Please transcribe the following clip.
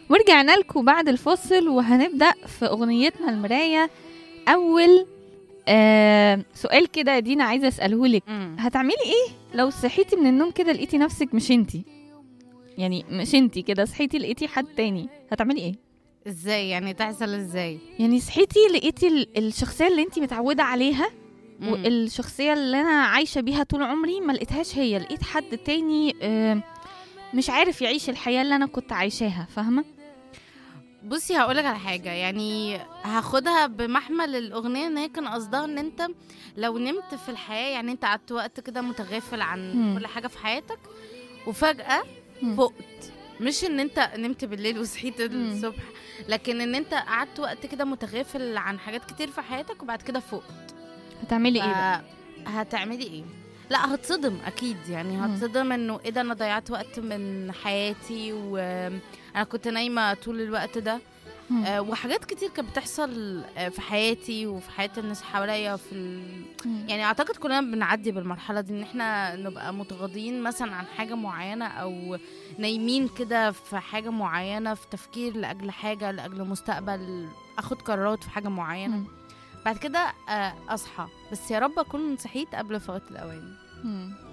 ورجعنا لكم بعد الفاصل وهنبدأ في أغنيتنا المراية أول آه سؤال كده يا دينا عايزة أسأله لك مم. هتعملي إيه لو صحيتي من النوم كده لقيتي نفسك مش انتي يعني مش انتي كده صحيتي لقيتي حد تاني هتعملي ايه ازاي يعني تحصل ازاي يعني صحيتي لقيتي ال- الشخصية اللي انتي متعودة عليها مم. والشخصية اللي أنا عايشة بيها طول عمري ما لقيتهاش هي لقيت حد تاني آه، مش عارف يعيش الحياة اللي أنا كنت عايشاها فاهمة؟ بصي هقولك على حاجة يعني هاخدها بمحمل الأغنية إن هي كان قصدها إن أنت لو نمت في الحياة يعني أنت قعدت وقت كده متغافل عن مم. كل حاجة في حياتك وفجأة مم. فقت مش إن أنت نمت بالليل وصحيت مم. الصبح لكن إن أنت قعدت وقت كده متغافل عن حاجات كتير في حياتك وبعد كده فقت هتعملي ايه بقى؟ ف- هتعملي ايه لا هتصدم اكيد يعني مم. هتصدم انه ايه ده انا ضيعت وقت من حياتي وانا كنت نايمه طول الوقت ده مم. آه، وحاجات كتير كانت بتحصل آه، في حياتي وفي حياه الناس حواليا في ال... مم. يعني اعتقد كلنا بنعدي بالمرحله دي ان احنا نبقى متغاضين مثلا عن حاجه معينه او نايمين كده في حاجه معينه في تفكير لاجل حاجه لاجل مستقبل اخد قرارات في حاجه معينه مم. بعد كده آه، اصحى بس يا رب اكون صحيت قبل فوات الاوان مم.